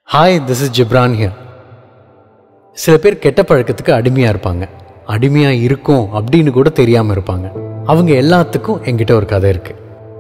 hi this is Ghibran here சில பேர் கெட்ட பழக்கத்துக்கு அடிமையாக இருப்பாங்க அடிமையாக இருக்கும் அப்படின்னு கூட தெரியாமல் இருப்பாங்க அவங்க எல்லாத்துக்கும் என்கிட்ட ஒரு கதை இருக்கு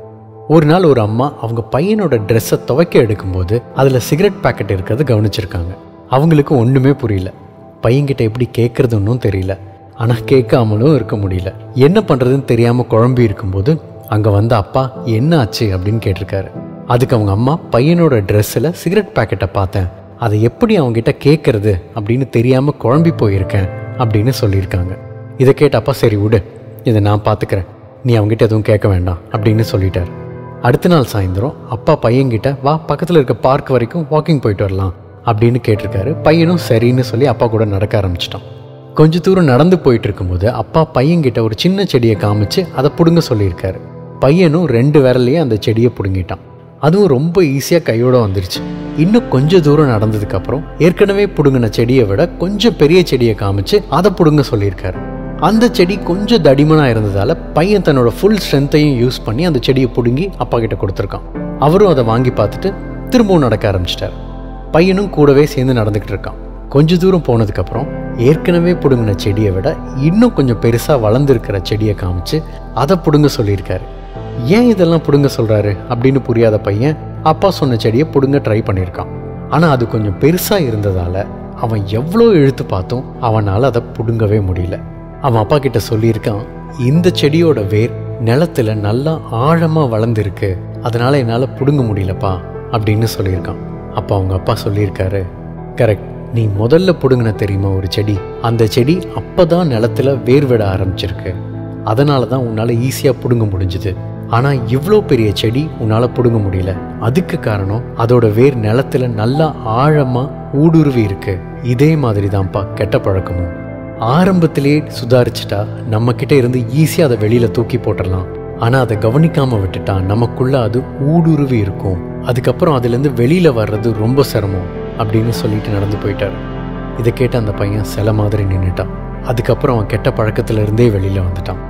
ஒரு நாள் ஒரு அம்மா அவங்க பையனோட ட்ரெஸ்ஸை துவைக்க எடுக்கும்போது அதில் சிகரெட் பாக்கெட் இருக்கிறது கவனிச்சிருக்காங்க அவங்களுக்கு ஒன்றுமே புரியல பையன்கிட்ட எப்படி கேட்குறதுன்னும் தெரியல ஆனால் கேட்காமலும் இருக்க முடியல என்ன பண்ணுறதுன்னு தெரியாமல் குழம்பி இருக்கும்போது அங்கே வந்த அப்பா என்ன ஆச்சு அப்படின்னு கேட்டிருக்காரு அதுக்கு அவங்க அம்மா பையனோட ட்ரெஸ்ஸில் சிகரெட் பாக்கெட்டை பார்த்தேன் அதை எப்படி அவங்ககிட்ட கேட்கறது அப்படின்னு தெரியாமல் குழம்பி போயிருக்கேன் அப்படின்னு சொல்லியிருக்காங்க இதை கேட்ட அப்பா சரி விடு இதை நான் பார்த்துக்கிறேன் நீ அவங்ககிட்ட எதுவும் கேட்க வேண்டாம் அப்படின்னு சொல்லிட்டார் அடுத்த நாள் சாயந்தரம் அப்பா பையன்கிட்ட வா பக்கத்தில் இருக்க பார்க் வரைக்கும் வாக்கிங் போயிட்டு வரலாம் அப்படின்னு கேட்டிருக்காரு பையனும் சரின்னு சொல்லி அப்பா கூட நடக்க ஆரம்பிச்சிட்டான் கொஞ்ச தூரம் நடந்து போயிட்டு இருக்கும்போது அப்பா பையன்கிட்ட ஒரு சின்ன செடியை காமிச்சு அதை பிடுங்க சொல்லியிருக்காரு பையனும் ரெண்டு விரலையே அந்த செடியை பிடுங்கிட்டான் அதுவும் ரொம்ப ஈஸியாக கையோட வந்துருச்சு இன்னும் கொஞ்சம் தூரம் நடந்ததுக்கப்புறம் ஏற்கனவே பிடுங்கின செடியை விட கொஞ்சம் பெரிய செடியை காமிச்சு அதை பிடுங்க சொல்லியிருக்காரு அந்த செடி கொஞ்சம் தடிமனாக இருந்ததால் பையன் தன்னோட ஃபுல் ஸ்ட்ரென்த்தையும் யூஸ் பண்ணி அந்த செடியை பிடுங்கி அப்பா கிட்ட கொடுத்துருக்கான் அவரும் அதை வாங்கி பார்த்துட்டு திரும்பவும் நடக்க ஆரம்பிச்சிட்டார் பையனும் கூடவே சேர்ந்து நடந்துக்கிட்டு இருக்கான் கொஞ்ச தூரம் போனதுக்கப்புறம் ஏற்கனவே பிடுங்கின செடியை விட இன்னும் கொஞ்சம் பெருசாக வளர்ந்துருக்கிற செடியை காமிச்சு அதை பிடுங்க சொல்லியிருக்காரு ஏன் இதெல்லாம் பிடுங்க சொல்கிறாரு அப்படின்னு புரியாத பையன் அப்பா சொன்ன செடியை பிடுங்க ட்ரை பண்ணியிருக்கான் ஆனால் அது கொஞ்சம் பெருசாக இருந்ததால் அவன் எவ்வளோ இழுத்து பார்த்தும் அவனால் அதை பிடுங்கவே முடியல அவன் அப்பா கிட்ட சொல்லியிருக்கான் இந்த செடியோட வேர் நிலத்துல நல்லா ஆழமாக வளர்ந்துருக்கு அதனால என்னால் பிடுங்க முடியலப்பா அப்படின்னு சொல்லியிருக்கான் அப்போ அவங்க அப்பா சொல்லியிருக்காரு கரெக்ட் நீ முதல்ல பிடுங்கின தெரியுமா ஒரு செடி அந்த செடி அப்பதான் நிலத்துல வேர் விட ஆரம்பிச்சிருக்கு அதனால தான் உன்னால் ஈஸியாக பிடுங்க முடிஞ்சுது ஆனால் இவ்வளோ பெரிய செடி உன்னால் பிடுங்க முடியல அதுக்கு காரணம் அதோட வேர் நிலத்துல நல்லா ஆழமாக ஊடுருவி இருக்கு இதே மாதிரி தான்ப்பா கெட்ட பழக்கமும் ஆரம்பத்திலே சுதாரிச்சுட்டா நம்ம கிட்ட இருந்து ஈஸியாக அதை வெளியில தூக்கி போட்டுடலாம் ஆனால் அதை கவனிக்காம விட்டுட்டா நமக்குள்ள அது ஊடுருவி இருக்கும் அதுக்கப்புறம் அதுலேருந்து வெளியில வர்றது ரொம்ப சிரமம் அப்படின்னு சொல்லிட்டு நடந்து போயிட்டார் இதை கேட்ட அந்த பையன் சில மாதிரி நின்றுட்டான் அதுக்கப்புறம் அவன் கெட்ட பழக்கத்துல இருந்தே வெளியில வந்துட்டான்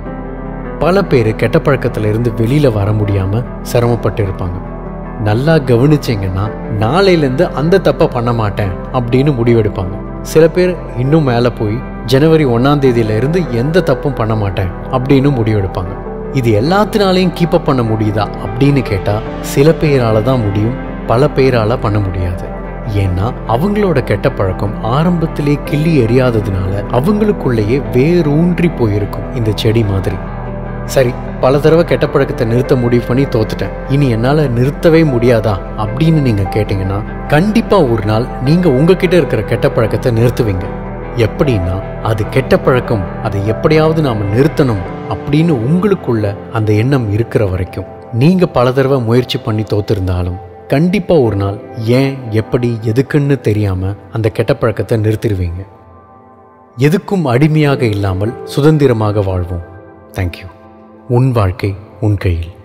பல பேர் கெட்ட பழக்கத்துல இருந்து வெளியில வர முடியாம சிரமப்பட்டு இருப்பாங்க நல்லா கவனிச்சிங்கன்னா நாளையிலேருந்து அந்த தப்பை பண்ண மாட்டேன் அப்படின்னு முடிவெடுப்பாங்க சில பேர் இன்னும் மேலே போய் ஜனவரி ஒன்றாம் தேதியில இருந்து எந்த தப்பும் பண்ண மாட்டேன் அப்படின்னு முடிவெடுப்பாங்க இது எல்லாத்தினாலையும் கீப் அப் பண்ண முடியுதா அப்படின்னு கேட்டா சில பேரால தான் முடியும் பல பேரால பண்ண முடியாது ஏன்னா அவங்களோட கெட்ட பழக்கம் ஆரம்பத்திலே கிள்ளி எறியாததுனால அவங்களுக்குள்ளேயே வேரூன்றி போயிருக்கும் இந்த செடி மாதிரி சரி பல தடவை கெட்ட பழக்கத்தை நிறுத்த முடிவு பண்ணி தோத்துட்டேன் இனி என்னால் நிறுத்தவே முடியாதா அப்படின்னு நீங்க கேட்டீங்கன்னா கண்டிப்பா ஒரு நாள் நீங்க உங்ககிட்ட இருக்கிற கெட்ட பழக்கத்தை நிறுத்துவீங்க எப்படின்னா அது கெட்ட பழக்கம் அதை எப்படியாவது நாம நிறுத்தணும் அப்படின்னு உங்களுக்குள்ள அந்த எண்ணம் இருக்கிற வரைக்கும் நீங்க பல தடவை முயற்சி பண்ணி தோத்திருந்தாலும் கண்டிப்பா ஒரு நாள் ஏன் எப்படி எதுக்குன்னு தெரியாம அந்த கெட்ட பழக்கத்தை நிறுத்திடுவீங்க எதுக்கும் அடிமையாக இல்லாமல் சுதந்திரமாக வாழ்வோம் தேங்க்யூ உன் வாழ்க்கை உன் கையில்